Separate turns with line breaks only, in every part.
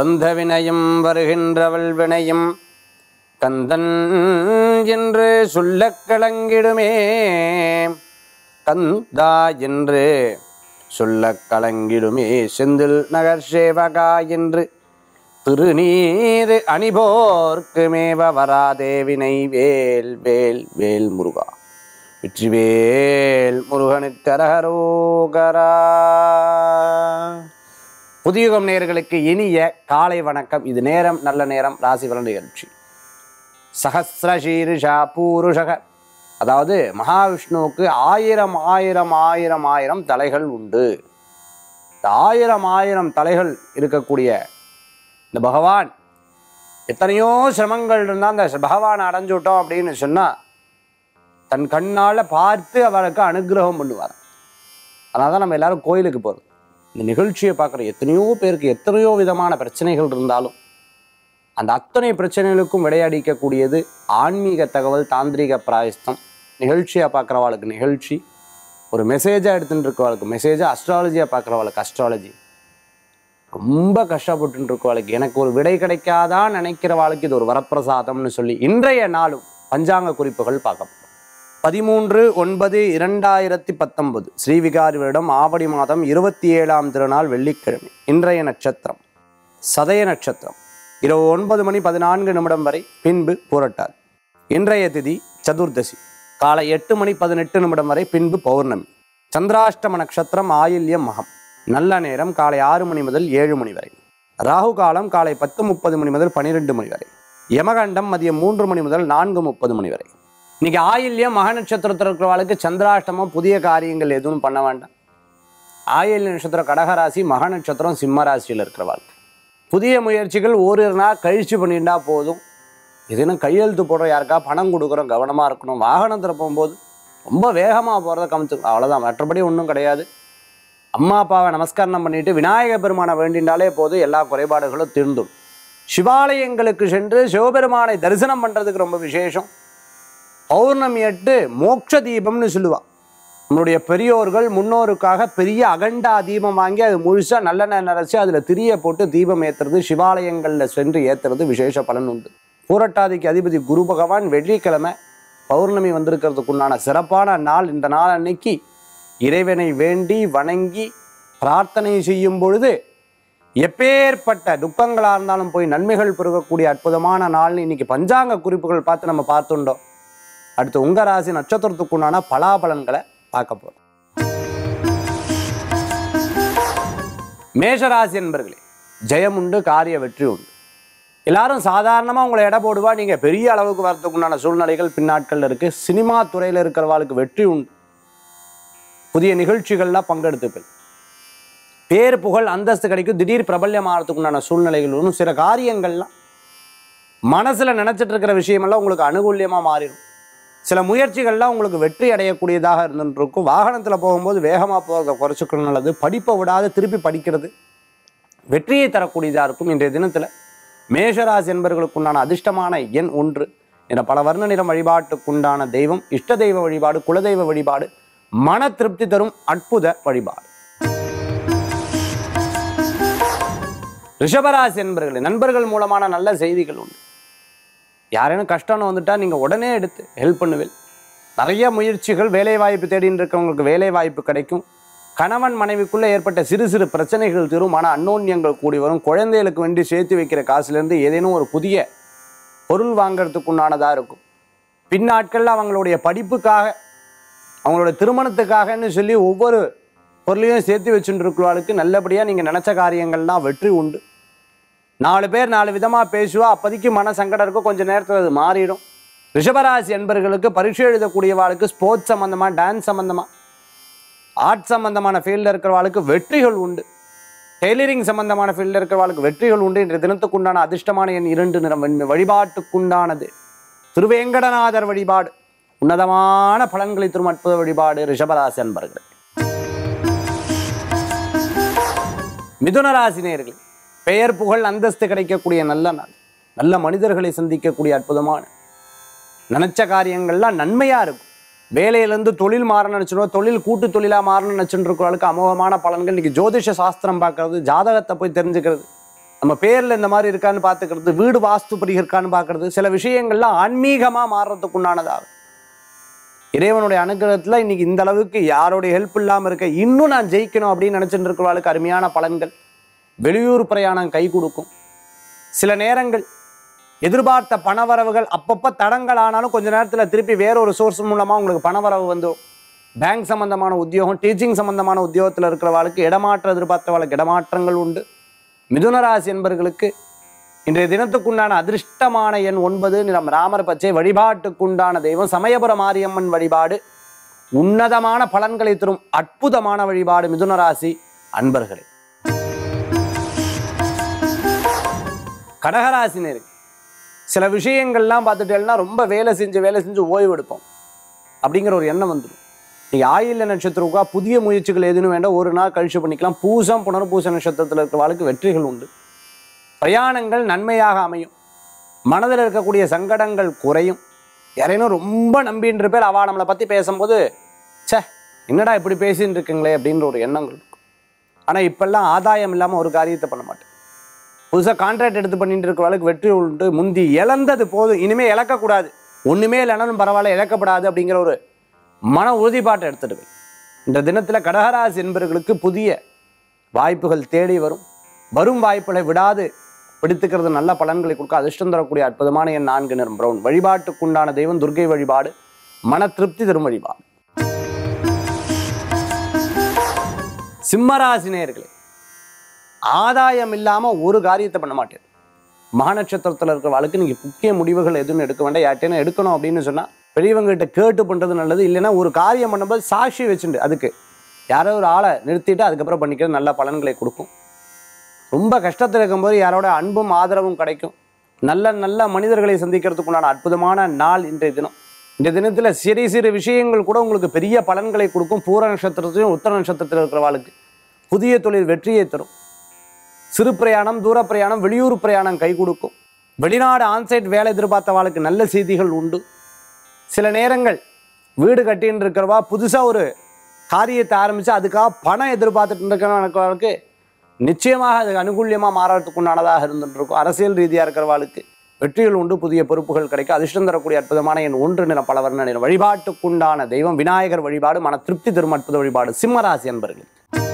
வந்த வினயம் வருகின்றவள் வினயம் கந்தன் என்று சொல்லக் கலங்கிடுமே கந்தா என்று சொல்லக் கலங்கிடுமே செந்தில் நகர் சேவகா என்று திருநீர் அணிபோர்க்கு மேவ வராதே வினை வேல் வேல் வேல் முருகா வெற்றிவேல் முருகனுக்கு அரகரோகரா புதியுகம் நேயர்களுக்கு இனிய காலை வணக்கம் இது நேரம் நல்ல நேரம் ராசி பலன் நிகழ்ச்சி சஹசிரசீருஷா பூருஷக அதாவது மகாவிஷ்ணுவுக்கு ஆயிரம் ஆயிரம் ஆயிரம் ஆயிரம் தலைகள் உண்டு இந்த ஆயிரம் ஆயிரம் தலைகள் இருக்கக்கூடிய இந்த பகவான் எத்தனையோ சிரமங்கள் இருந்தால் அந்த பகவானை அடைஞ்சுட்டோம் அப்படின்னு சொன்னால் தன் கண்ணால் பார்த்து அவருக்கு அனுகிரகம் பண்ணுவார் அதனால தான் நம்ம எல்லாரும் கோயிலுக்கு போகிறோம் இந்த நிகழ்ச்சியை பார்க்குற எத்தனையோ பேருக்கு எத்தனையோ விதமான பிரச்சனைகள் இருந்தாலும் அந்த அத்தனை பிரச்சனைகளுக்கும் விடையடிக்கக்கூடியது ஆன்மீக தகவல் தாந்திரிக பிராயஸ்தம் நிகழ்ச்சியாக பார்க்குறவாளுக்கு நிகழ்ச்சி ஒரு மெசேஜாக எடுத்துகிட்டு இருக்கவாளுக்கு மெசேஜாக அஸ்ட்ராலஜியாக பார்க்குறவாளுக்கு அஸ்ட்ராலஜி ரொம்ப கஷ்டப்பட்டு இருக்கவாளுக்கு எனக்கு ஒரு விடை கிடைக்காதான் நினைக்கிறவாளுக்கு இது ஒரு வரப்பிரசாதம்னு சொல்லி இன்றைய நாளும் பஞ்சாங்க குறிப்புகள் பார்க்க போறோம் பதிமூன்று ஒன்பது இரண்டாயிரத்தி பத்தொன்பது ஸ்ரீவிகாரி வருடம் ஆவணி மாதம் இருபத்தி ஏழாம் திருநாள் வெள்ளிக்கிழமை இன்றைய நட்சத்திரம் சதய நட்சத்திரம் இரவு ஒன்பது மணி பதினான்கு நிமிடம் வரை பின்பு புரட்டாது இன்றைய திதி சதுர்தசி காலை எட்டு மணி பதினெட்டு நிமிடம் வரை பின்பு பௌர்ணமி சந்திராஷ்டம நட்சத்திரம் ஆயில்யம் மகம் நல்ல நேரம் காலை ஆறு மணி முதல் ஏழு மணி வரை ராகு காலம் காலை பத்து முப்பது மணி முதல் பன்னிரெண்டு மணி வரை யமகண்டம் மதியம் மூன்று மணி முதல் நான்கு முப்பது மணி வரை இன்னைக்கு ஆயில்யம் மக நட்சத்திரத்தில் இருக்கிறவளுக்கு சந்திராஷ்டமம் புதிய காரியங்கள் எதுவும் பண்ண வேண்டாம் ஆயில்ய நட்சத்திரம் கடகராசி மக நட்சத்திரம் சிம்ம ராசியில் இருக்கிறவாள் புதிய முயற்சிகள் ஓரிரு நாள் கழிச்சு பண்ணிட்டா போதும் இதுன்னு கையெழுத்து போடுறோம் யாருக்கா பணம் கொடுக்குறோம் கவனமாக இருக்கணும் வாகனத்தில் போகும்போது ரொம்ப வேகமாக போகிறத கமிச்சு அவ்வளோதான் மற்றபடி ஒன்றும் கிடையாது அம்மா அப்பாவை நமஸ்காரம் பண்ணிட்டு விநாயக பெருமானை வேண்டினாலே போதும் எல்லா குறைபாடுகளும் தீர்ந்துடும் சிவாலயங்களுக்கு சென்று சிவபெருமானை தரிசனம் பண்ணுறதுக்கு ரொம்ப விசேஷம் பௌர்ணமி எட்டு மோட்ச தீபம்னு சொல்லுவா நம்மளுடைய பெரியோர்கள் முன்னோருக்காக பெரிய அகண்டா தீபம் வாங்கி அது முழுசாக நல்லெண்ணெய் நிறச்சி அதில் திரிய போட்டு தீபம் ஏற்றுறது சிவாலயங்களில் சென்று ஏற்றுறது விசேஷ பலன் உண்டு பூரட்டாதிக்கு அதிபதி குரு பகவான் வெள்ளிக்கிழமை பௌர்ணமி வந்திருக்கிறதுக்குண்டான சிறப்பான நாள் இந்த நாள் அன்னைக்கு இறைவனை வேண்டி வணங்கி பிரார்த்தனை செய்யும் பொழுது எப்பேற்பட்ட துக்கங்களாக இருந்தாலும் போய் நன்மைகள் பெருகக்கூடிய அற்புதமான நாள்னு இன்னைக்கு பஞ்சாங்க குறிப்புகள் பார்த்து நம்ம பார்த்துட்டோம் அடுத்து உங்க ராசி நட்சத்திரத்துக்குண்டான பலாபலன்களை பார்க்க போறோம் மேஷராசி என்பர்களே ஜெயம் உண்டு காரிய வெற்றி உண்டு எல்லாரும் சாதாரணமாக உங்களை எடை போடுவா நீங்கள் பெரிய அளவுக்கு வரதுக்குண்டான சூழ்நிலைகள் பின்னாட்களில் இருக்குது சினிமா துறையில் இருக்கிறவாளுக்கு வெற்றி உண்டு புதிய நிகழ்ச்சிகள்லாம் பங்கெடுத்துப்பேன் பேர் புகழ் அந்தஸ்து கிடைக்கும் திடீர் பிரபல்யம் ஆகிறதுக்குண்டான சூழ்நிலைகள் வரும் சில காரியங்கள்லாம் மனசில் நினச்சிட்டு இருக்கிற விஷயமெல்லாம் உங்களுக்கு அனுகூல்யமாக மாறிடும் சில முயற்சிகள்லாம் உங்களுக்கு வெற்றி அடையக்கூடியதாக இருந்துட்டு இருக்கும் வாகனத்தில் போகும்போது வேகமாக போகிறத குறைச்சிக்கணும் நல்லது படிப்பை விடாது திருப்பி படிக்கிறது வெற்றியை தரக்கூடியதாக இருக்கும் இன்றைய தினத்தில் மேஷராசி என்பவர்களுக்குண்டான அதிர்ஷ்டமான எண் ஒன்று என பல வர்ண நிறம் வழிபாட்டுக்குண்டான தெய்வம் இஷ்ட தெய்வ வழிபாடு குலதெய்வ வழிபாடு மன திருப்தி தரும் அற்புத வழிபாடு ரிஷபராசி என்பர்களே நண்பர்கள் மூலமான நல்ல செய்திகள் உண்டு யாரேனும் கஷ்டம்னு வந்துட்டா நீங்கள் உடனே எடுத்து ஹெல்ப் பண்ணுவேன் நிறைய முயற்சிகள் வேலை வாய்ப்பு தேடின்னு இருக்கவங்களுக்கு வேலை வாய்ப்பு கிடைக்கும் கணவன் மனைவிக்குள்ளே ஏற்பட்ட சிறு சிறு பிரச்சனைகள் தீரும் ஆனால் அன்னோன்யங்கள் கூடி வரும் குழந்தைகளுக்கு வேண்டி சேர்த்து வைக்கிற காசுலேருந்து ஏதேனும் ஒரு புதிய பொருள் வாங்கிறதுக்குண்டானதாக இருக்கும் பின்னாட்களில் அவங்களுடைய படிப்புக்காக அவங்களோட திருமணத்துக்காகன்னு சொல்லி ஒவ்வொரு பொருளையும் சேர்த்து வச்சுட்டு இருக்கிறவர்களுக்கு நல்லபடியாக நீங்கள் நினச்ச காரியங்கள்லாம் வெற்றி உண்டு நாலு பேர் நாலு விதமாக பேசுவா அப்போதைக்கு மன சங்கடம் இருக்கும் கொஞ்சம் நேரத்தில் அது மாறிடும் ரிஷபராசி என்பர்களுக்கு பரீட்சை எழுதக்கூடியவாளுக்கு ஸ்போர்ட்ஸ் சம்மந்தமாக டான்ஸ் சம்மந்தமாக ஆர்ட் சம்பந்தமான ஃபீல்டில் இருக்கிறவாளுக்கு வெற்றிகள் உண்டு டெய்லரிங் சம்பந்தமான ஃபீல்டில் இருக்கிறவாளுக்கு வெற்றிகள் உண்டு இன்றைய தினத்துக்குண்டான அதிர்ஷ்டமான எண் இரண்டு நிறம் வெண்மை வழிபாட்டுக்குண்டானது திருவேங்கடநாதர் வழிபாடு உன்னதமான பலன்களை தரும் அற்புத வழிபாடு ரிஷபராசி அன்பர்களே மிதுன ராசி நேயர்களே பெயர் புகழ் அந்தஸ்து கிடைக்கக்கூடிய நல்ல நாள் நல்ல மனிதர்களை சந்திக்கக்கூடிய அற்புதமான நினைச்ச காரியங்கள்லாம் நன்மையா இருக்கும் வேலையிலேருந்து தொழில் மாற நினச்சிடும் தொழில் கூட்டு தொழிலாக மாறணும்னு நினச்சிட்டு இருக்கிறவங்களுக்கு அமோகமான பலன்கள் இன்னைக்கு ஜோதிஷ சாஸ்திரம் பார்க்கறது ஜாதகத்தை போய் தெரிஞ்சுக்கிறது நம்ம பேர்ல இந்த மாதிரி இருக்கான்னு பார்த்துக்கிறது வீடு வாஸ்துப்படி இருக்கான்னு பார்க்கறது சில விஷயங்கள்லாம் ஆன்மீகமா மாறுறதுக்கு உண்டானதாகும் இறைவனுடைய அனுகிரகத்துல இன்னைக்கு இந்த அளவுக்கு யாருடைய ஹெல்ப் இல்லாம இருக்க இன்னும் நான் ஜெயிக்கணும் அப்படின்னு நினைச்சிட்டு இருக்கிறவளுக்கு அருமையான பலன்கள் வெளியூர் பிரயாணம் கை கொடுக்கும் சில நேரங்கள் எதிர்பார்த்த பணவரவுகள் அப்பப்போ தடங்கள் ஆனாலும் கொஞ்ச நேரத்தில் திருப்பி வேற ஒரு சோர்ஸ் மூலமாக உங்களுக்கு பணவரவு வந்துடும் பேங்க் சம்பந்தமான உத்தியோகம் டீச்சிங் சம்பந்தமான உத்தியோகத்தில் இருக்கிறவாளுக்கு இடமாற்றம் எதிர்பார்த்தவாளுக்கு இடமாற்றங்கள் உண்டு மிதுனராசி என்பர்களுக்கு இன்றைய தினத்துக்குண்டான அதிர்ஷ்டமான எண் ஒன்பது நிறம் ராமர் பச்சை வழிபாட்டுக்குண்டான தெய்வம் சமயபுர மாரியம்மன் வழிபாடு உன்னதமான பலன்களை தரும் அற்புதமான வழிபாடு மிதுனராசி அன்பர்களே கடகராசினருக்கு சில விஷயங்கள்லாம் பார்த்துட்டேன்னா ரொம்ப வேலை செஞ்சு வேலை செஞ்சு ஓய்வு எடுப்போம் அப்படிங்கிற ஒரு எண்ணம் வந்துடும் நீங்கள் ஆயில்ய நட்சத்திரக்கா புதிய முயற்சிகள் எதுவும் வேண்டாம் ஒரு நாள் கழிச்சு பண்ணிக்கலாம் பூசம் புனர்பூச நட்சத்திரத்தில் இருக்கிற வாழ்க்கை வெற்றிகள் உண்டு பிரயாணங்கள் நன்மையாக அமையும் மனதில் இருக்கக்கூடிய சங்கடங்கள் குறையும் யாரையும் ரொம்ப நம்பின்ற பேர் அவள் நம்மளை பற்றி பேசும்போது ச்சே என்னடா இப்படி பேசின்னு இருக்குங்களே அப்படின்ற ஒரு எண்ணங்கள் இருக்கும் ஆனால் இப்பெல்லாம் ஆதாயம் இல்லாமல் ஒரு காரியத்தை பண்ண மாட்டேன் புதுசாக கான்ட்ராக்ட் எடுத்து பண்ணிட்டு இருக்கிறவளுக்கு வெற்றி உண்டு முந்தி இழந்தது போதும் இனிமேல் இழக்கக்கூடாது ஒன்றுமே இல்லைனாலும் பரவாயில்ல இழக்கப்படாது அப்படிங்கிற ஒரு மன உறுதிப்பாட்டை எடுத்துட்டு போய் இந்த தினத்தில் கடகராசி என்பவர்களுக்கு புதிய வாய்ப்புகள் தேடி வரும் வரும் வாய்ப்புகளை விடாது பிடித்துக்கிறது நல்ல பலன்களை கொடுக்க அதிர்ஷ்டம் தரக்கூடிய அற்புதமான என் நான்கு நிறம் பிரவுன் வழிபாட்டுக்குண்டான தெய்வம் துர்க்கை வழிபாடு மன திருப்தி தரும் வழிபாடு சிம்மராசி நேயர்களே ஆதாயம் இல்லாமல் ஒரு காரியத்தை பண்ண மாட்டேன் மகா நட்சத்திரத்தில் இருக்கிற வாழ்க்கை நீங்கள் முக்கிய முடிவுகள் எதுவும் எடுக்க வேண்டாம் யார்ட்டேனும் எடுக்கணும் அப்படின்னு சொன்னால் பெரியவங்ககிட்ட கேட்டு பண்ணுறது நல்லது இல்லைன்னா ஒரு காரியம் பண்ணும்போது சாட்சி வச்சுண்டு அதுக்கு யாரோ ஒரு ஆளை நிறுத்திட்டு அதுக்கப்புறம் பண்ணிக்கிறது நல்ல பலன்களை கொடுக்கும் ரொம்ப கஷ்டத்தில் இருக்கும்போது யாரோட அன்பும் ஆதரவும் கிடைக்கும் நல்ல நல்ல மனிதர்களை சந்திக்கிறதுக்குண்டான அற்புதமான நாள் இன்றைய தினம் இந்த தினத்தில் சிறு சிறு விஷயங்கள் கூட உங்களுக்கு பெரிய பலன்களை கொடுக்கும் பூர நட்சத்திரத்தையும் உத்தர நட்சத்திரத்தில் இருக்கிறவாளுக்கு புதிய தொழில் வெற்றியை தரும் சிறு பிரயாணம் தூர பிரயாணம் வெளியூர் பிரயாணம் கை கொடுக்கும் வெளிநாடு ஆன்சைட் வேலை எதிர்பார்த்தவாளுக்கு நல்ல செய்திகள் உண்டு சில நேரங்கள் வீடு கட்டின்னு இருக்கிறவா புதுசாக ஒரு காரியத்தை ஆரம்பித்து அதுக்காக பணம் எதிர்பார்த்துட்டு இருக்கிறவனுக்கு நிச்சயமாக அது அனுகூல்யமாக மாறறதுக்கு உண்டானதாக இருந்துட்டு இருக்கும் அரசியல் ரீதியாக இருக்கிறவாளுக்கு வெற்றிகள் உண்டு புதிய பொறுப்புகள் கிடைக்கும் அதிர்ஷ்டம் தரக்கூடிய அற்புதமான என் ஒன்று நிற பல வர்ண நிறம் வழிபாட்டுக்குண்டான தெய்வம் விநாயகர் வழிபாடு மன திருப்தி தரும் அற்புத வழிபாடு சிம்மராசி என்பர்கள்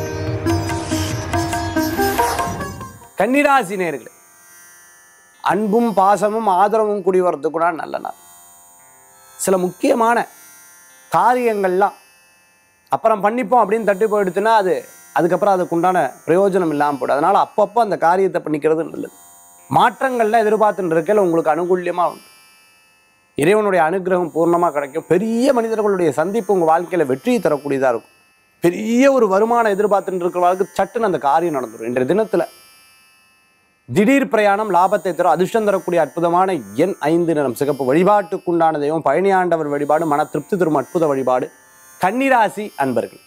கன்னிராசி நேர்களே அன்பும் பாசமும் ஆதரவும் கூடி வர்றதுக்குனா நல்ல நாள் சில முக்கியமான காரியங்கள்லாம் அப்புறம் பண்ணிப்போம் அப்படின்னு தட்டி போயிடுச்சுன்னா அது அதுக்கப்புறம் அதுக்குண்டான பிரயோஜனம் இல்லாமல் போய்டும் அதனால் அப்பப்போ அந்த காரியத்தை பண்ணிக்கிறது நல்லது மாற்றங்கள்லாம் எதிர்பார்த்துட்டு இருக்கையில் உங்களுக்கு அனுகூல்யமாக உண்டு இறைவனுடைய அனுகிரகம் பூர்ணமாக கிடைக்கும் பெரிய மனிதர்களுடைய சந்திப்பு உங்கள் வாழ்க்கையில் வெற்றியை தரக்கூடியதாக இருக்கும் பெரிய ஒரு வருமானம் எதிர்பார்த்துட்டு இருக்கிறவங்களுக்கு சட்டுன்னு அந்த காரியம் நடந்துடும் இன்றைய தினத்தில் திடீர் பிரயாணம் லாபத்தை தரும் அதிர்ஷ்டம் தரக்கூடிய அற்புதமான எண் ஐந்து நிறம் சிகப்பு வழிபாட்டுக்குண்டான தெய்வம் பழனியாண்டவர் வழிபாடு மன திருப்தி தரும் அற்புத வழிபாடு கன்னிராசி அன்பர்கள்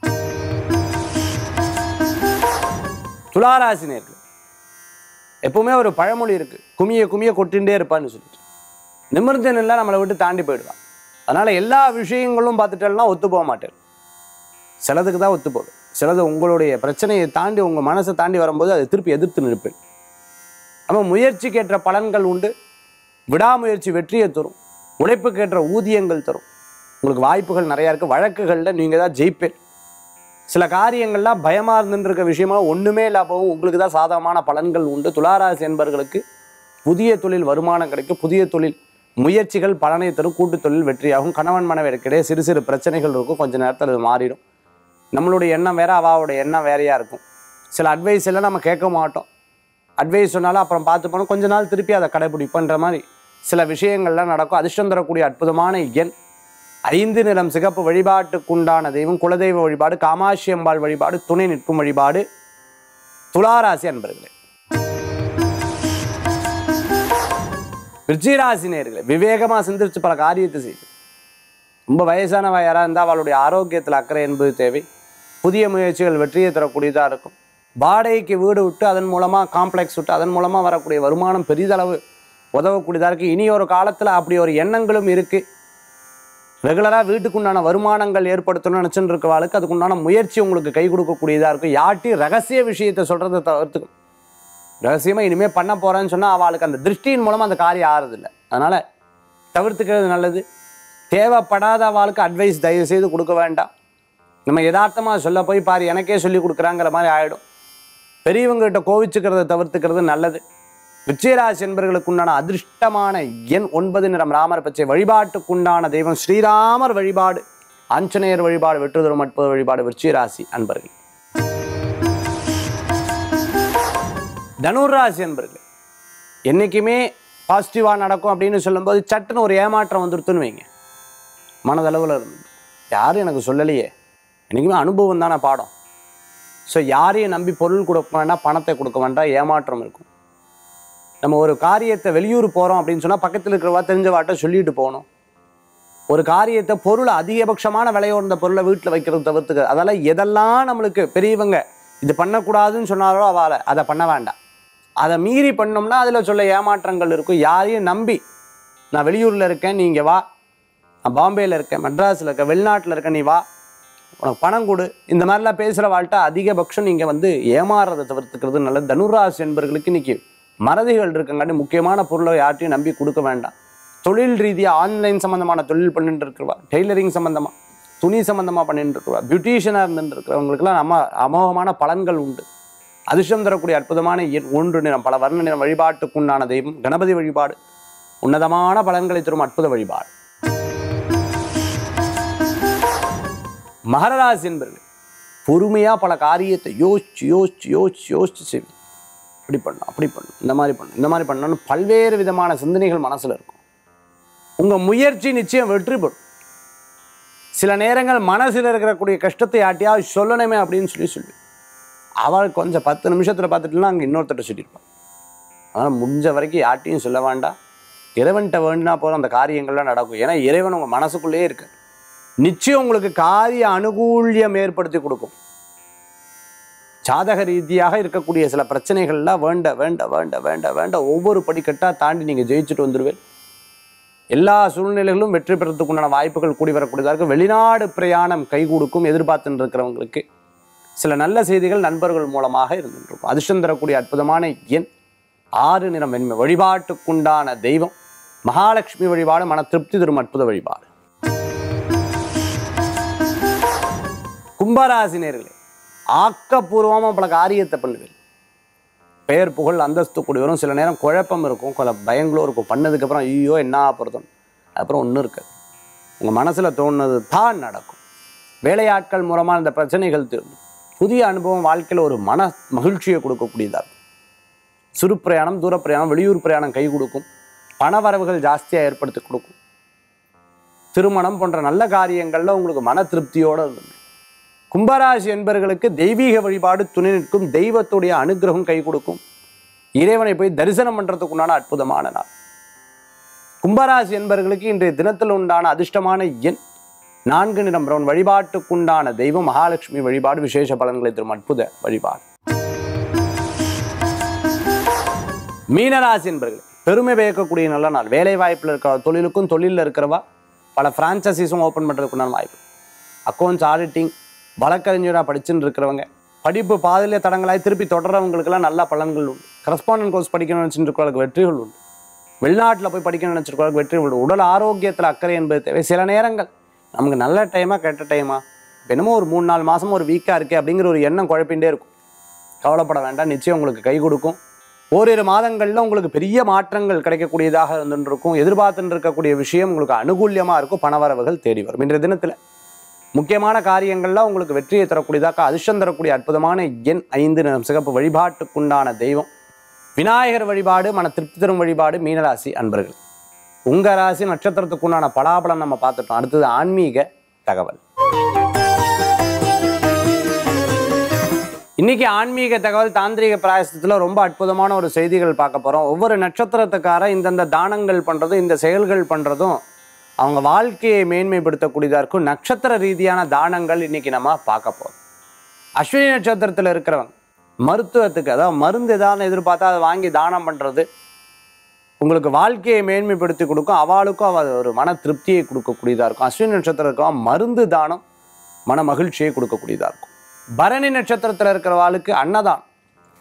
துளாராசி நேர்கள் எப்பவுமே ஒரு பழமொழி இருக்கு குமிய குமிய கொட்டின்றே இருப்பான்னு சொல்லிட்டு நிமிர்ந்த நிலை நம்மளை விட்டு தாண்டி போயிடுவான் அதனால எல்லா விஷயங்களும் பார்த்துட்டேன்னா ஒத்து போக மாட்டேன் சிலதுக்கு தான் ஒத்து போகுது சிலது உங்களுடைய பிரச்சனையை தாண்டி உங்கள் மனசை தாண்டி வரும்போது அதை திருப்பி எதிர்த்து நிற்பேன் நம்ம முயற்சிக்கேற்ற பலன்கள் உண்டு விடாமுயற்சி வெற்றியை தரும் உழைப்புக்கேற்ற ஊதியங்கள் தரும் உங்களுக்கு வாய்ப்புகள் நிறையா இருக்குது வழக்குகளில் நீங்கள் தான் ஜெயிப்பேன் சில காரியங்கள்லாம் பயமாக இருந்துருக்க விஷயமா ஒன்றுமே இல்லாமல் உங்களுக்கு தான் சாதகமான பலன்கள் உண்டு துளாராசி என்பவர்களுக்கு புதிய தொழில் வருமானம் கிடைக்கும் புதிய தொழில் முயற்சிகள் பலனை தரும் கூட்டு தொழில் வெற்றியாகும் கணவன் மனைவிக்கிடையே சிறு சிறு பிரச்சனைகள் இருக்கும் கொஞ்ச நேரத்தில் அது மாறிடும் நம்மளுடைய எண்ணம் வேற அவாவோட எண்ணம் வேறையாக இருக்கும் சில அட்வைஸ் எல்லாம் நம்ம கேட்க மாட்டோம் அட்வைஸ் சொன்னாலும் அப்புறம் பார்த்து போனோம் கொஞ்ச நாள் திருப்பி அதை கடைபிடிப்போன்ற மாதிரி சில விஷயங்கள்லாம் நடக்கும் அதிர்ஷ்டம் தரக்கூடிய அற்புதமான எண் ஐந்து நிறம் சிகப்பு வழிபாட்டுக்குண்டான தெய்வம் குலதெய்வ வழிபாடு காமாட்சி அம்பாள் வழிபாடு துணை நிற்கும் வழிபாடு துளாராசி அன்பர்களே விருச்சிகராசி நேர்களே விவேகமாக சிந்திச்சு பல காரியத்தை செய்யுது ரொம்ப வயசானவ யாராக இருந்தால் அவளுடைய ஆரோக்கியத்தில் அக்கறை என்பது தேவை புதிய முயற்சிகள் வெற்றியை தரக்கூடியதாக இருக்கும் வாடகைக்கு வீடு விட்டு அதன் மூலமாக காம்ப்ளெக்ஸ் விட்டு அதன் மூலமாக வரக்கூடிய வருமானம் பெரிதளவு உதவக்கூடியதாக இருக்குது இனி ஒரு காலத்தில் அப்படி ஒரு எண்ணங்களும் இருக்குது ரெகுலராக வீட்டுக்குண்டான வருமானங்கள் ஏற்படுத்தணும்னு நினச்சிட்டு இருக்கவாளுக்கு அதுக்குண்டான முயற்சி உங்களுக்கு கை கொடுக்கக்கூடியதாக இருக்கும் யார்ட்டையும் ரகசிய விஷயத்தை சொல்கிறத தவிர்த்துக்கும் ரகசியமாக இனிமேல் பண்ண போகிறேன்னு சொன்னால் அவளுக்கு அந்த திருஷ்டியின் மூலமாக அந்த காரியம் ஆறுதில்லை அதனால் தவிர்த்துக்கிறது நல்லது தேவைப்படாத அவளுக்கு அட்வைஸ் தயவு செய்து கொடுக்க வேண்டாம் நம்ம யதார்த்தமாக சொல்ல போய் பாரு எனக்கே சொல்லி கொடுக்குறாங்கிற மாதிரி ஆகிடும் பெரியவங்ககிட்ட கோவிச்சுக்கிறத தவிர்த்துக்கிறது நல்லது விஜயராசி என்பவர்களுக்கு உண்டான அதிர்ஷ்டமான எண் ஒன்பது நிறம் ராமர் பச்சை வழிபாட்டுக்குண்டான தெய்வம் ஸ்ரீராமர் வழிபாடு ஆஞ்சநேயர் வழிபாடு வெற்றுதரும் அற்புத வழிபாடு விருச்சிகராசி அன்பர்கள் தனுராசி அன்பர்கள் என்றைக்குமே பாசிட்டிவாக நடக்கும் அப்படின்னு சொல்லும்போது சட்டுன்னு ஒரு ஏமாற்றம் வந்துருத்துன்னு வைங்க மனதளவில் இருந்து யாரும் எனக்கு சொல்லலையே என்றைக்குமே அனுபவம் தானே பாடம் ஸோ யாரையும் நம்பி பொருள் கொடுக்க வேண்டாம் பணத்தை கொடுக்க வேண்டாம் ஏமாற்றம் இருக்கும் நம்ம ஒரு காரியத்தை வெளியூர் போகிறோம் அப்படின்னு சொன்னால் பக்கத்தில் இருக்கிறவா தெரிஞ்சவாட்ட சொல்லிட்டு போகணும் ஒரு காரியத்தை பொருள் அதிகபட்சமான விலையோர்ந்த பொருளை வீட்டில் வைக்கிறது தவிர்த்துக்க அதெல்லாம் எதெல்லாம் நம்மளுக்கு பெரியவங்க இது பண்ணக்கூடாதுன்னு சொன்னாரோ அவளை அதை பண்ண வேண்டாம் அதை மீறி பண்ணோம்னா அதில் சொல்ல ஏமாற்றங்கள் இருக்கும் யாரையும் நம்பி நான் வெளியூரில் இருக்கேன் நீ இங்கே வா நான் பாம்பேயில் இருக்கேன் மெட்ராஸில் இருக்கேன் வெளிநாட்டில் இருக்கேன் நீ வா உனக்கு பணம் கொடு இந்த மாதிரிலாம் பேசுகிற வாழ்க்கை அதிகபட்சம் நீங்கள் வந்து ஏமாறுறதை தவிர்த்துக்கிறது நல்லது தனுராசி என்பர்களுக்கு இன்னைக்கு மறதிகள் இருக்குங்காட்டி முக்கியமான பொருளை யார்ட்டையும் நம்பி கொடுக்க வேண்டாம் தொழில் ரீதியாக ஆன்லைன் சம்மந்தமான தொழில் பண்ணிட்டு இருக்கிறவா டெய்லரிங் சம்மந்தமாக துணி சம்மந்தமாக பண்ணிட்டு இருக்கிறவா பியூட்டிஷியனாக இருந்துட்டு இருக்கிறவங்களுக்குலாம் நம்ம அமோகமான பலன்கள் உண்டு அதிர்ஷ்டம் தரக்கூடிய அற்புதமான எண் ஒன்று நிறம் பல வர்ண நிறம் வழிபாட்டுக்குண்டான தெய்வம் கணபதி வழிபாடு உன்னதமான பலன்களை தரும் அற்புத வழிபாடு மகரராசி என்பர்கள் பொறுமையாக பல காரியத்தை யோசிச்சு யோசிச்சு யோசிச்சு யோசிச்சு செய்வேன் இப்படி பண்ணணும் அப்படி பண்ணணும் இந்த மாதிரி பண்ணணும் இந்த மாதிரி பண்ணணும்னு பல்வேறு விதமான சிந்தனைகள் மனசில் இருக்கும் உங்கள் முயற்சி நிச்சயம் வெற்றி பெறும் சில நேரங்கள் மனசில் இருக்கக்கூடிய கஷ்டத்தை யாட்டியாவது சொல்லணுமே அப்படின்னு சொல்லி சொல்லி அவள் கொஞ்சம் பத்து நிமிஷத்தில் பார்த்துட்டுலாம் அங்கே இன்னொருத்தட்ட சொல்லியிருப்பான் அதனால் முடிஞ்ச வரைக்கும் யார்ட்டையும் சொல்ல வேண்டாம் இறைவன்கிட்ட வேண்டினா போகிற அந்த காரியங்கள்லாம் நடக்கும் ஏன்னா இறைவன் உங்கள் மனசுக்குள்ளேயே இருக்கு நிச்சயம் உங்களுக்கு காரிய அனுகூல்யம் ஏற்படுத்தி கொடுக்கும் ஜாதக ரீதியாக இருக்கக்கூடிய சில பிரச்சனைகள்லாம் வேண்ட வேண்ட வேண்ட வேண்ட வேண்ட ஒவ்வொரு படிக்கட்டாக தாண்டி நீங்கள் ஜெயிச்சுட்டு வந்துடுவேன் எல்லா சூழ்நிலைகளும் வெற்றி பெறத்துக்கு உண்டான வாய்ப்புகள் கூடி வரக்கூடியதாக இருக்கும் வெளிநாடு பிரயாணம் கை கொடுக்கும் எதிர்பார்த்துட்டு இருக்கிறவங்களுக்கு சில நல்ல செய்திகள் நண்பர்கள் மூலமாக இருந்துருக்கும் அதிர்ஷ்டம் தரக்கூடிய அற்புதமான எண் ஆறு நிறம் வெண்மை வழிபாட்டுக்குண்டான தெய்வம் மகாலட்சுமி வழிபாடு மன திருப்தி தரும் அற்புத வழிபாடு கும்பராசினியர்களே ஆக்கப்பூர்வமாக பல காரியத்தை பண்ணுவேன் பெயர் புகழ் அந்தஸ்து கூடி வரும் சில நேரம் குழப்பம் இருக்கும் சில பயங்களும் இருக்கும் பண்ணதுக்கப்புறம் ஐயோ என்ன ஆப்படுறதும் அப்புறம் ஒன்றும் இருக்காது உங்கள் மனசில் தோணுனது தான் நடக்கும் வேலையாட்கள் மூலமாக இந்த பிரச்சனைகள் தீரும் புதிய அனுபவம் வாழ்க்கையில் ஒரு மன மகிழ்ச்சியை கொடுக்கக்கூடியதாக இருக்கும் சிறு பிரயாணம் தூர பிரயாணம் வெளியூர் பிரயாணம் கை கொடுக்கும் பணவரவுகள் ஜாஸ்தியாக ஏற்படுத்தி கொடுக்கும் திருமணம் போன்ற நல்ல காரியங்களில் உங்களுக்கு மன திருப்தியோடு இருந்தது கும்பராசி என்பர்களுக்கு தெய்வீக வழிபாடு துணை நிற்கும் தெய்வத்துடைய அனுகிரகம் கை கொடுக்கும் இறைவனை போய் தரிசனம் பண்ணுறதுக்குண்டான அற்புதமான நாள் கும்பராசி என்பர்களுக்கு இன்றைய தினத்தில் உண்டான அதிர்ஷ்டமான எண் நான்கு நிறம் பிரவுன் வழிபாட்டுக்குண்டான தெய்வம் மகாலட்சுமி வழிபாடு விசேஷ பலன்களை தரும் அற்புத வழிபாடு மீனராசி என்பர்கள் பெருமை பயக்கக்கூடிய நல்ல நாள் வேலை வாய்ப்பில் இருக்கிற தொழிலுக்கும் தொழிலில் இருக்கிறவா பல ஃப்ரான்ச்சைசிஸும் ஓப்பன் பண்ணுறதுக்குண்டான வாய்ப்பு அக்கௌண்ட்ஸ் ஆடிட்டிங் வழக்கறிஞராக படிச்சுன்னு இருக்கிறவங்க படிப்பு பாதிலே தடங்களாய் திருப்பி தொடர்றவங்களுக்கெல்லாம் நல்ல பலன்கள் உண்டு கரஸ்பாண்டன்ட் கோர்ஸ் படிக்கணும்னு நினச்சிட்டு இருக்கிறவங்களுக்கு வெற்றிகள் உண்டு வெளிநாட்டில் போய் படிக்கணும்னு நினச்சிருக்கவங்களுக்கு வெற்றிகள் உண்டு உடல் ஆரோக்கியத்தில் அக்கறை என்பது தேவை சில நேரங்கள் நமக்கு நல்ல டைமா கெட்ட டைமா இப்ப என்னமோ ஒரு மூணு நாலு மாதம் ஒரு வீக்காக இருக்கே அப்படிங்கிற ஒரு எண்ணம் குழப்பிகிட்டே இருக்கும் கவலைப்பட வேண்டாம் நிச்சயம் உங்களுக்கு கை கொடுக்கும் ஓரிரு மாதங்களில் உங்களுக்கு பெரிய மாற்றங்கள் கிடைக்கக்கூடியதாக இருந்துட்டு இருக்கும் எதிர்பார்த்துட்டு இருக்கக்கூடிய விஷயம் உங்களுக்கு அனுகூல்யமாக இருக்கும் பணவரவுகள் தேடி வரும் இன்றைய தினத்தில் முக்கியமான காரியங்கள்லாம் உங்களுக்கு வெற்றியை தரக்கூடியதாக அதிர்ஷ்டம் தரக்கூடிய அற்புதமான எண் ஐந்து நிறம் சிகப்பு வழிபாட்டுக்குண்டான தெய்வம் விநாயகர் வழிபாடு மன திருப்தி தரும் வழிபாடு மீனராசி அன்பர்கள் உங்க ராசி நட்சத்திரத்துக்குண்டான பலாபலம் நம்ம பார்த்துட்டோம் அடுத்தது ஆன்மீக தகவல் இன்னைக்கு ஆன்மீக தகவல் தாந்திரிக பிராயசத்தில் ரொம்ப அற்புதமான ஒரு செய்திகள் பார்க்க போகிறோம் ஒவ்வொரு நட்சத்திரத்துக்கார இந்தந்த தானங்கள் பண்ணுறதும் இந்த செயல்கள் பண்ணுறதும் அவங்க வாழ்க்கையை மேன்மைப்படுத்தக்கூடியதாக இருக்கும் நட்சத்திர ரீதியான தானங்கள் இன்னைக்கு நம்ம பார்க்க போகிறோம் அஸ்வினி நட்சத்திரத்தில் இருக்கிறவங்க மருத்துவத்துக்கு அதாவது மருந்து ஏதாவது எதிர்பார்த்தா அதை வாங்கி தானம் பண்ணுறது உங்களுக்கு வாழ்க்கையை மேன்மைப்படுத்தி கொடுக்கும் அவளுக்கும் அவ ஒரு மன திருப்தியை கொடுக்கக்கூடியதாக இருக்கும் அஸ்வினி நட்சத்திரம் மருந்து தானம் மன மகிழ்ச்சியை கொடுக்கக்கூடியதாக இருக்கும் பரணி நட்சத்திரத்தில் இருக்கிறவாளுக்கு அன்னதானம்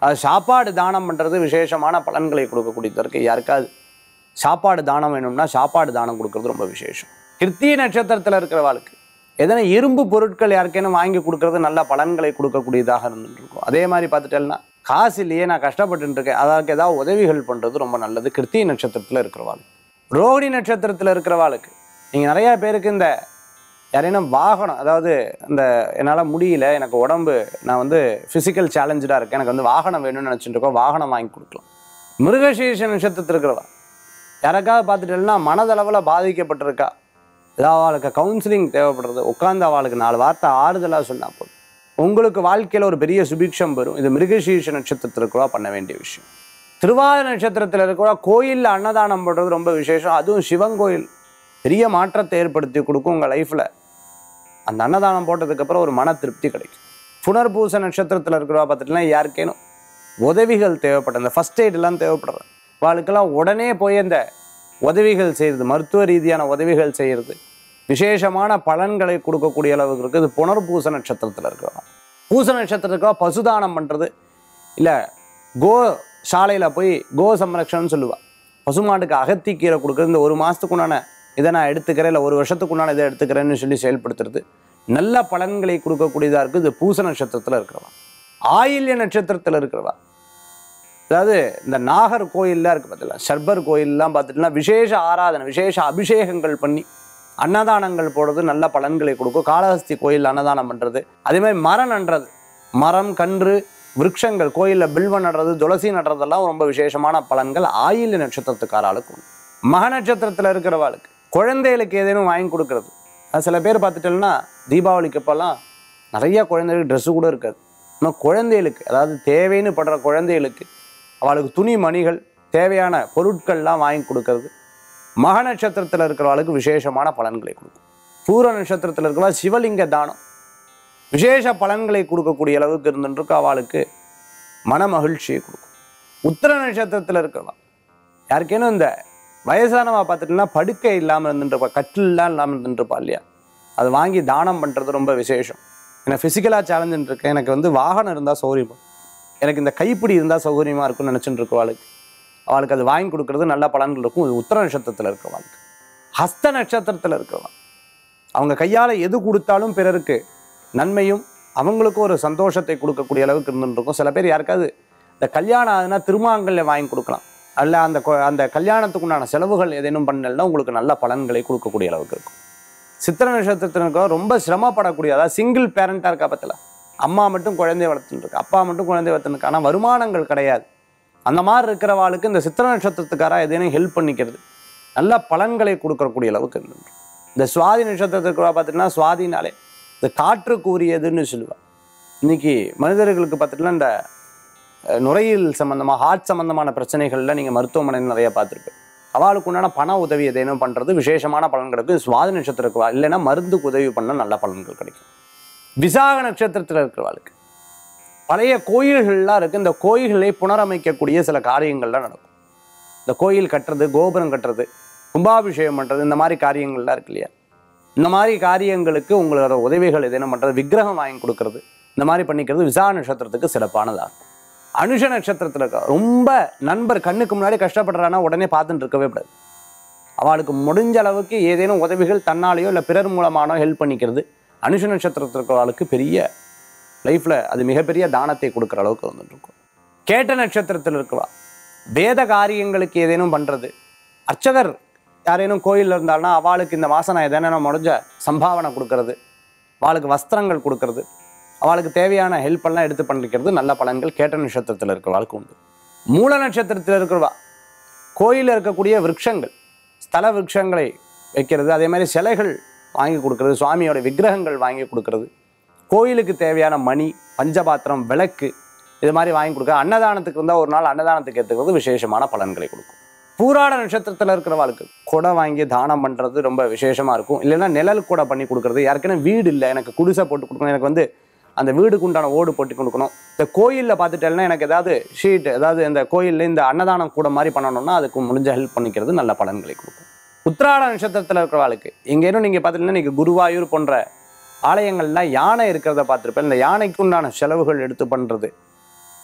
அது சாப்பாடு தானம் பண்ணுறது விசேஷமான பலன்களை கொடுக்கக்கூடியது இருக்கு யாருக்காவது சாப்பாடு தானம் வேணும்னா சாப்பாடு தானம் கொடுக்கறது ரொம்ப விசேஷம் கிருத்திய நட்சத்திரத்தில் இருக்கிறவாளுக்கு எதனா இரும்பு பொருட்கள் யாருக்கேனும் வாங்கி கொடுக்கறது நல்ல பலன்களை கொடுக்கக்கூடியதாக இருந்துட்டு இருக்கும் அதே மாதிரி பார்த்துட்டேன்னா காசு இல்லையே நான் கஷ்டப்பட்டு இருக்கேன் அதற்கு ஏதாவது உதவிகள் பண்ணுறது ரொம்ப நல்லது கிருத்திய நட்சத்திரத்தில் இருக்கிறவாளுக்கு ரோகிணி நட்சத்திரத்தில் இருக்கிறவாளுக்கு நீங்கள் நிறையா பேருக்கு இந்த யாரேனும் வாகனம் அதாவது இந்த என்னால் முடியல எனக்கு உடம்பு நான் வந்து ஃபிசிக்கல் சேலஞ்சடாக இருக்கேன் எனக்கு வந்து வாகனம் வேணும்னு நினச்சிட்டு இருக்கோம் வாகனம் வாங்கி கொடுக்கலாம் மிருகசீஷ நட்சத்திரத்தில் இருக்கிறவா யாருக்காவது பார்த்துட்டேன்னா மனதளவில் பாதிக்கப்பட்டிருக்கா ஏதாவது அவளுக்கு கவுன்சிலிங் தேவைப்படுறது உட்காந்து அவளுக்கு நாலு வார்த்தை ஆறுதலாக சொன்னால் போதும் உங்களுக்கு வாழ்க்கையில் ஒரு பெரிய சுபிக்ஷம் வரும் இது மிருகசீஷ நட்சத்திரத்தில் இருக்கிறவா பண்ண வேண்டிய விஷயம் திருவாதிர நட்சத்திரத்தில் இருக்கிறவா கோயிலில் அன்னதானம் பண்ணுறது ரொம்ப விசேஷம் அதுவும் சிவன் கோயில் பெரிய மாற்றத்தை ஏற்படுத்தி கொடுக்கும் உங்கள் லைஃப்பில் அந்த அன்னதானம் போட்டதுக்கப்புறம் ஒரு மன திருப்தி கிடைக்கும் புனர்பூச நட்சத்திரத்தில் இருக்கிறவா பார்த்துட்டுலாம் யாருக்கேனும் உதவிகள் தேவைப்பட்ட அந்த ஃபஸ்ட் எய்டெல்லாம் தேவைப்படுறது அவளுக்கெல்லாம் உடனே போய் அந்த உதவிகள் செய்கிறது மருத்துவ ரீதியான உதவிகள் செய்கிறது விசேஷமான பலன்களை கொடுக்கக்கூடிய அளவுக்கு இருக்குது இது புனர்பூச நட்சத்திரத்தில் இருக்கிறவா பூச நட்சத்திரத்துக்காக பசுதானம் பண்ணுறது இல்லை கோ சாலையில் போய் கோ சம்ரக்ஷணம்னு சொல்லுவா பசுமாட்டுக்கு அகத்தி கீரை கொடுக்குறது இந்த ஒரு மாதத்துக்குண்டான இதை நான் எடுத்துக்கிறேன் இல்லை ஒரு வருஷத்துக்குண்டான இதை எடுத்துக்கிறேன்னு சொல்லி செயல்படுத்துறது நல்ல பலன்களை கொடுக்கக்கூடியதாக இருக்குது இது பூச நட்சத்திரத்தில் இருக்கிறவா ஆயில்ய நட்சத்திரத்தில் இருக்கிறவா அதாவது இந்த நாகர் கோயில்லாம் இருக்குது பார்த்தீங்களா சர்பர் கோயிலெலாம் பார்த்துட்டுனா விசேஷ ஆராதனை விசேஷ அபிஷேகங்கள் பண்ணி அன்னதானங்கள் போடுறது நல்ல பலன்களை கொடுக்கும் காளஹஸ்தி கோயில் அன்னதானம் பண்ணுறது அதே மாதிரி மரம் நடுறது மரம் கன்று விருட்சங்கள் கோயிலில் பில்வம் நடுறது துளசி நடுறதெல்லாம் ரொம்ப விசேஷமான பலன்கள் ஆயில்ய நட்சத்திரத்துக்காராளுக்கு உண்டு மக நட்சத்திரத்தில் இருக்கிறவாளுக்கு குழந்தைகளுக்கு ஏதேனும் வாங்கி கொடுக்கறது அது சில பேர் பார்த்துட்டோம்னா தீபாவளிக்கு அப்போல்லாம் நிறைய குழந்தைகளுக்கு ட்ரெஸ்ஸு கூட இருக்காது ஆனால் குழந்தைகளுக்கு அதாவது தேவைன்னு படுற குழந்தைகளுக்கு அவளுக்கு துணி மணிகள் தேவையான பொருட்கள்லாம் வாங்கி கொடுக்கறது மக நட்சத்திரத்தில் இருக்கிறவளுக்கு விசேஷமான பலன்களை கொடுக்கும் பூர நட்சத்திரத்தில் இருக்கிறவா சிவலிங்க தானம் விசேஷ பலன்களை கொடுக்கக்கூடிய அளவுக்கு இருந்துருக்கு அவளுக்கு மன மகிழ்ச்சியை கொடுக்கும் உத்திர நட்சத்திரத்தில் இருக்கிறவா யாருக்கேனும் இந்த வயசானவா பார்த்துட்டுனா படுக்கை இல்லாமல் இருந்துருப்பா கட்டில்லாம் இல்லாமல் இருந்துருப்பா இல்லையா அது வாங்கி தானம் பண்ணுறது ரொம்ப விசேஷம் எனக்கு ஃபிசிக்கலாக சேலஞ்சுன்னு இருக்கேன் எனக்கு வந்து வாகனம் இருந்தால் சௌகரியமா எனக்கு இந்த கைப்பிடி இருந்தால் சௌகரியமாக இருக்கும்னு நினச்சிட்டு இருக்கவாளுக்கு அவளுக்கு அது வாங்கி கொடுக்கறது நல்ல பலன்கள் இருக்கும் இது உத்தர நட்சத்திரத்தில் இருக்கிறவாளுக்கு ஹஸ்த நட்சத்திரத்தில் இருக்கிறவா அவங்க கையால் எது கொடுத்தாலும் பிறருக்கு நன்மையும் அவங்களுக்கும் ஒரு சந்தோஷத்தை கொடுக்கக்கூடிய அளவுக்கு இருந்துருக்கும் சில பேர் யாருக்காவது இந்த கல்யாணம் ஆகுதுன்னா திருமாங்கல்ய வாங்கி கொடுக்கலாம் அல்ல அந்த கொ- அந்த கல்யாணத்துக்கு உண்டான செலவுகள் ஏதேனும் பண்ணலைன்னா உங்களுக்கு நல்ல பலன்களை கொடுக்கக்கூடிய அளவுக்கு இருக்கும் சித்திர நட்சத்திரத்தினருக்கு ரொம்ப சிரமப்படக்கூடிய அதாவது சிங்கிள் பேரண்டாக இருக்கா பத்தில அம்மா மட்டும் குழந்தைய வளர்த்துட்டு இருக்கு அப்பா மட்டும் குழந்தைய வளர்த்துருக்கு ஆனால் வருமானங்கள் கிடையாது அந்த மாதிரி இருக்கிறவாளுக்கு இந்த சித்திர நட்சத்திரத்துக்காரா ஏதேனும் ஹெல்ப் பண்ணிக்கிறது நல்ல பலன்களை கொடுக்கக்கூடிய அளவுக்கு இருந்துருக்கு இந்த சுவாதி நட்சத்திரத்துக்கு பார்த்தீங்கன்னா சுவாதினாலே இந்த காற்றுக்கு உரியதுன்னு சொல்லுவா இன்னைக்கு மனிதர்களுக்கு பார்த்துட்டுனா இந்த அஹ், நுரையீரல் சம்பந்தமாக ஹார்ட் சம்பந்தமான பிரச்சனைகள்ல நீங்கள் மருத்துவமனையில் நிறைய பார்த்துருப்பேன் அவளுக்கு உண்டான பண உதவி எதேனும் பண்ணுறது விசேஷமான பலன் கிடைக்கும் சுவாதி நட்சத்திரத்துக்கு வா- இல்லைன்னா மருந்துக்கு உதவி பண்ண நல்ல பலன்கள் கிடைக்கும் விசாக நட்சத்திரத்தில் இருக்கிறவாளுக்கு பழைய கோயில்கள்லாம் இருக்குது இந்த கோயில்களை புனரமைக்கக்கூடிய சில காரியங்கள்லாம் நடக்கும் இந்த கோயில் கட்டுறது கோபுரம் கட்டுறது கும்பாபிஷேகம் பண்ணுறது இந்த மாதிரி காரியங்கள்லாம் இருக்கு இல்லையா இந்த மாதிரி காரியங்களுக்கு உங்களோட உதவிகள் எதேனும் பண்ணுறது விக்கிரகம் வாங்கி கொடுக்கறது இந்த மாதிரி பண்ணிக்கிறது விசா நட்சத்திரத்துக்கு சிறப்பானதாக இருக்கும் அனுஷ நட்சத்திரத்தில் இருக்க ரொம்ப நண்பர் கண்ணுக்கு முன்னாடி கஷ்டப்படுறானா உடனே பார்த்துட்டு இருக்கவே கூடாது அவளுக்கு முடிஞ்ச அளவுக்கு ஏதேனும் உதவிகள் தன்னாலேயோ இல்லை பிறர் மூலமானோ ஹெல்ப் பண்ணிக்கிறது அனுஷ நட்சத்திரத்தில் இருக்கிறவளுக்கு பெரிய லைஃப்பில் அது மிகப்பெரிய தானத்தை கொடுக்குற அளவுக்கு வந்துட்டு இருக்கும் கேட்ட நட்சத்திரத்தில் இருக்கவா வேத காரியங்களுக்கு ஏதேனும் பண்ணுறது அர்ச்சகர் யாரேனும் கோயிலில் இருந்தால்னா அவளுக்கு இந்த மாதம் நான் எதேனும் முடிஞ்ச சம்பாவனை கொடுக்கறது அவளுக்கு வஸ்திரங்கள் கொடுக்கறது அவளுக்கு தேவையான ஹெல்ப் எல்லாம் எடுத்து பண்ணிக்கிறது நல்ல பலன்கள் கேட்ட நட்சத்திரத்தில் இருக்கிறவாளுக்கு உண்டு மூல நட்சத்திரத்தில் இருக்கிறவா கோயிலில் இருக்கக்கூடிய விருட்சங்கள் ஸ்தல விருட்சங்களை வைக்கிறது அதே மாதிரி சிலைகள் வாங்கி கொடுக்கறது சுவாமியோட விக்கிரகங்கள் வாங்கி கொடுக்கறது கோயிலுக்கு தேவையான மணி பஞ்சபாத்திரம் விளக்கு இது மாதிரி வாங்கி கொடுக்க அன்னதானத்துக்கு இருந்தால் ஒரு நாள் அன்னதானத்துக்கு ஏற்றுக்கிறது விசேஷமான பலன்களை கொடுக்கும் பூராட நட்சத்திரத்தில் இருக்கிறவாளுக்கு கொடை வாங்கி தானம் பண்ணுறது ரொம்ப விசேஷமாக இருக்கும் இல்லைன்னா நிழல் கூட பண்ணி கொடுக்குறது யாருக்குன்னா வீடு இல்லை எனக்கு குடிசை போட்டு கொடுக்கணும் எனக்கு வந்து அந்த வீடுக்கு உண்டான ஓடு போட்டு கொடுக்கணும் இந்த கோயிலில் பார்த்துட்டேன்னா எனக்கு ஏதாவது ஷீட் ஏதாவது இந்த கோயிலில் இந்த அன்னதானம் கூட மாதிரி பண்ணணும்னா அதுக்கு முடிஞ்ச ஹெல்ப் பண்ணிக்கிறது நல்ல பலன்களை கொடுக்கும் உத்திராட நட்சத்திரத்தில் இருக்கிறவாளுக்கு எங்கேனும் நீங்கள் பார்த்துட்டீங்கன்னா நீங்கள் குருவாயூர் போன்ற ஆலயங்கள்லாம் யானை இருக்கிறத பார்த்துருப்பேன் இந்த யானைக்கு உண்டான செலவுகள் எடுத்து பண்ணுறது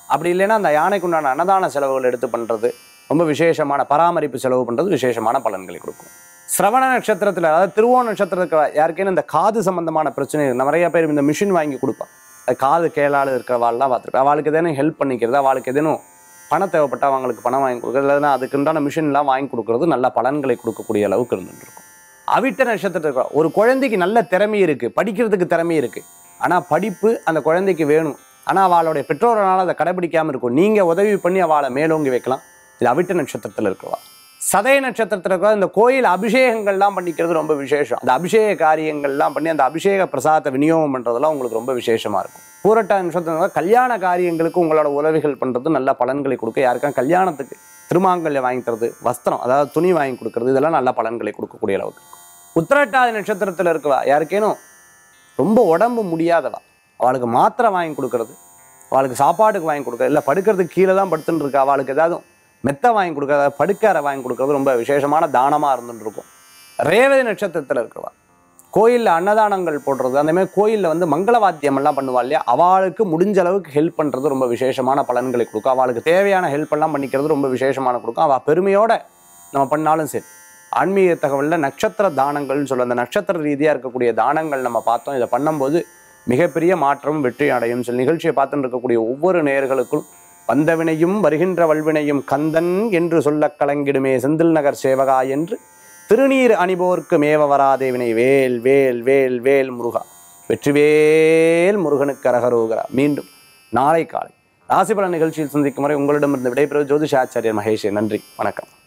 அப்படி இல்லைன்னா அந்த யானைக்கு உண்டான அன்னதான செலவுகள் எடுத்து பண்ணுறது ரொம்ப விசேஷமான பராமரிப்பு செலவு பண்ணுறது விசேஷமான பலன்களை கொடுக்கும் சிரவண நட்சத்திரத்தில் அதாவது திருவோண நட்சத்திரத்தில் யாருக்கேனும் இந்த காது சம்பந்தமான பிரச்சனை இருக்கு. நிறைய பேர் இந்த மிஷின் வாங்கி கொடுப்பான் அது காது கேளால் இருக்கிறவாள்லாம் பார்த்துருப்பேன் அவளுக்கு எதேனும் ஹெல்ப் பண்ணிக்கிறது அவளுக்கு எதேனும் பணம் தேவைப்பட்டால் அவங்களுக்கு பணம் வாங்கி கொடுக்குறது இல்லைன்னா அதுக்குண்டான மிஷின்லாம் வாங்கி கொடுக்குறது நல்ல பலன்களை கொடுக்கக்கூடிய அளவுக்கு இருந்துட்டு இருக்கும் அவிட்ட நட்சத்திரத்துக்கு ஒரு குழந்தைக்கு நல்ல திறமை இருக்குது படிக்கிறதுக்கு திறமை இருக்குது ஆனால் படிப்பு அந்த குழந்தைக்கு வேணும் ஆனால் அவளுடைய பெற்றோர்களால் அதை கடைபிடிக்காமல் இருக்கும் நீங்கள் உதவி பண்ணி அவளை மேலோங்கி வைக்கலாம் இது அவிட்ட நட்சத்திரத்தில் இருக்கிறவா சதய நட்சத்திரத்தில் இருக்கிற இந்த கோயில் அபிஷேகங்கள்லாம் பண்ணிக்கிறது ரொம்ப விசேஷம் அந்த அபிஷேக காரியங்கள்லாம் பண்ணி அந்த அபிஷேக பிரசாதத்தை விநியோகம் பண்ணுறதுலாம் உங்களுக்கு ரொம்ப விசேஷமாக இருக்கும் பூரட்ட நட்சத்திரம் கல்யாண காரியங்களுக்கு உங்களோட உதவிகள் பண்ணுறது நல்ல பலன்களை கொடுக்க யாருக்கா கல்யாணத்துக்கு திருமாங்கல்யம் வாங்கி தரது வஸ்திரம் அதாவது துணி வாங்கி கொடுக்கறது இதெல்லாம் நல்ல பலன்களை கொடுக்கக்கூடிய அளவுக்கு இருக்கும் உத்திரட்டாதி நட்சத்திரத்தில் இருக்கவா யாருக்கேனும் ரொம்ப உடம்பு முடியாதவா அவளுக்கு மாத்திரை வாங்கி கொடுக்கறது அவளுக்கு சாப்பாட்டுக்கு வாங்கி கொடுக்கறது இல்லை படுக்கிறதுக்கு கீழே தான் படுத்துன்னு இருக்கா அவளுக்கு ஏதாவது மெத்தை வாங்கி கொடுக்கறது படுக்கறை வாங்கி கொடுக்கறது ரொம்ப விசேஷமான தானமாக இருந்துட்டு இருக்கும் ரேவதி நட்சத்திரத்தில் இருக்கவா கோயிலில் அன்னதானங்கள் போடுறது அந்த மாதிரி கோயிலில் வந்து மங்களவாத்தியம் எல்லாம் பண்ணுவா இல்லையா அவளுக்கு முடிஞ்ச அளவுக்கு ஹெல்ப் பண்ணுறது ரொம்ப விசேஷமான பலன்களை கொடுக்கும் அவளுக்கு தேவையான ஹெல்ப் எல்லாம் பண்ணிக்கிறது ரொம்ப விசேஷமான கொடுக்கும் அவள் பெருமையோட நம்ம பண்ணாலும் சரி ஆன்மீக தகவலில் நட்சத்திர தானங்கள்னு சொல்ல அந்த நட்சத்திர ரீதியாக இருக்கக்கூடிய தானங்கள் நம்ம பார்த்தோம் இதை பண்ணும்போது மிகப்பெரிய மாற்றம் வெற்றி அடையும் சில நிகழ்ச்சியை பார்த்துட்டு இருக்கக்கூடிய ஒவ்வொரு நேயர்களுக்கும் வந்தவினையும் வருகின்ற வல்வினையும் கந்தன் என்று சொல்லக் கலங்கிடுமே செந்தில் நகர் சேவகா என்று திருநீர் அணிபோர்க்கு மேவ வராதே வினை வேல் வேல் வேல் வேல் முருகா வெற்றிவேல் முருகனுக்கு அரகரோகரா மீண்டும் நாளை காலை ராசிபலன் நிகழ்ச்சியில் சந்திக்கும் வரை உங்களிடமிருந்து விடைபெறுவது ஜோதிஷாச்சாரியர் மகேஷ் நன்றி வணக்கம்